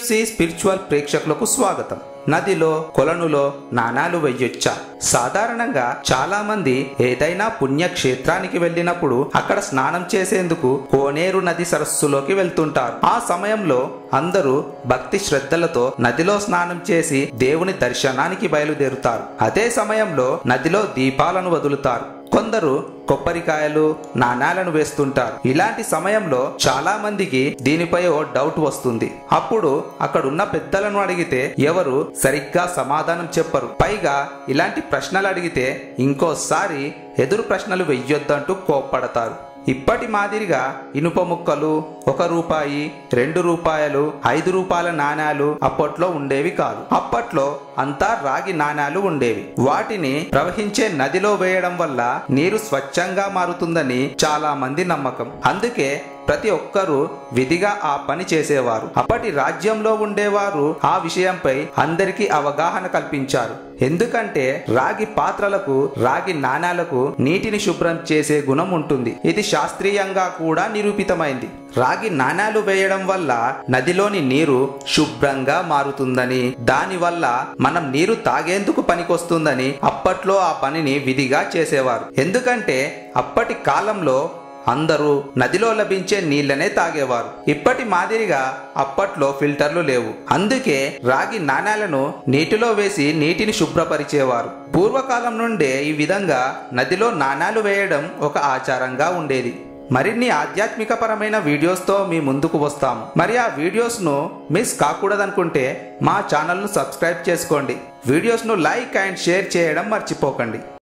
TFC spiritual ప్రేక్షకులకు స్వాగతం నదిలో కొలనులో నాణాలు వెయ్యొచ్చా సాధారణంగా చాలా మంది ఏదైనా పుణ్యక్షేత్రానికి వెళ్ళినప్పుడు అక్కడ స్నానం చేసేందుకు కోనేరు నది సరస్సులోకి వెళ్తుంటారు ఆ సమయంలో అందరూ భక్తి శ్రద్ధలతో నదిలో స్నానం చేసి దేవుని దర్శనానికి బయలుదేరుతారు అదే సమయంలో నదిలో దీపాలను వదులుతారు కొందరు కొబ్బరికాయలు నాణాలను వేస్తుంటారు ఇలాంటి సమయంలో చాలా మందికి దీనిపై ఓ డౌట్ వస్తుంది అప్పుడు అక్కడున్న పెద్దలను అడిగితే ఎవరు సరిగ్గా సమాధానం చెప్పరు పైగా ఇలాంటి ప్రశ్నలు అడిగితే ఇంకోసారి ఎదురు ప్రశ్నలు వెయ్యొద్దంటూ కోప్పడతారు ఇప్పటి మాదిరిగా ఇనుప ముక్కలు ఒక రూపాయి రెండు రూపాయలు ఐదు రూపాయల నాణాలు అప్పట్లో ఉండేవి కాదు అప్పట్లో అంతా రాగి నాణాలు ఉండేవి వాటిని ప్రవహించే నదిలో వేయడం వల్ల నీరు స్వచ్ఛంగా మారుతుందని చాలా మంది నమ్మకం అందుకే ప్రతి ఒక్కరూ విధిగా ఆ పని చేసేవారు అప్పటి రాజ్యంలో ఉండేవారు ఆ విషయంపై అందరికీ అవగాహన కల్పించారు ఎందుకంటే రాగి పాత్రలకు రాగి నాణాలకు నీటిని శుభ్రం చేసే గుణం ఉంటుంది ఇది శాస్త్రీయంగా కూడా నిరూపితమైంది రాగి నాణాలు వేయడం వల్ల నదిలోని నీరు శుభ్రంగా మారుతుందని దానివల్ల మనం నీరు తాగేందుకు పనికొస్తుందని అప్పట్లో ఆ పనిని విధిగా చేసేవారు ఎందుకంటే అప్పటి కాలంలో అందరూ నదిలో లభించే నీళ్లనే తాగేవారు ఇప్పటి మాదిరిగా అప్పట్లో ఫిల్టర్లు లేవు అందుకే రాగి నాణాలను నీటిలో వేసి నీటిని శుభ్రపరిచేవారు పూర్వకాలం నుండే ఈ విధంగా నదిలో నాణాలు వేయడం ఒక ఆచారంగా ఉండేది మరిన్ని ఆధ్యాత్మికపరమైన వీడియోస్తో మీ ముందుకు వస్తాము మరి ఆ వీడియోస్ను మిస్ కాకూడదనుకుంటే మా ఛానల్ను సబ్స్క్రైబ్ చేసుకోండి వీడియోస్ను లైక్ అండ్ షేర్ చేయడం మర్చిపోకండి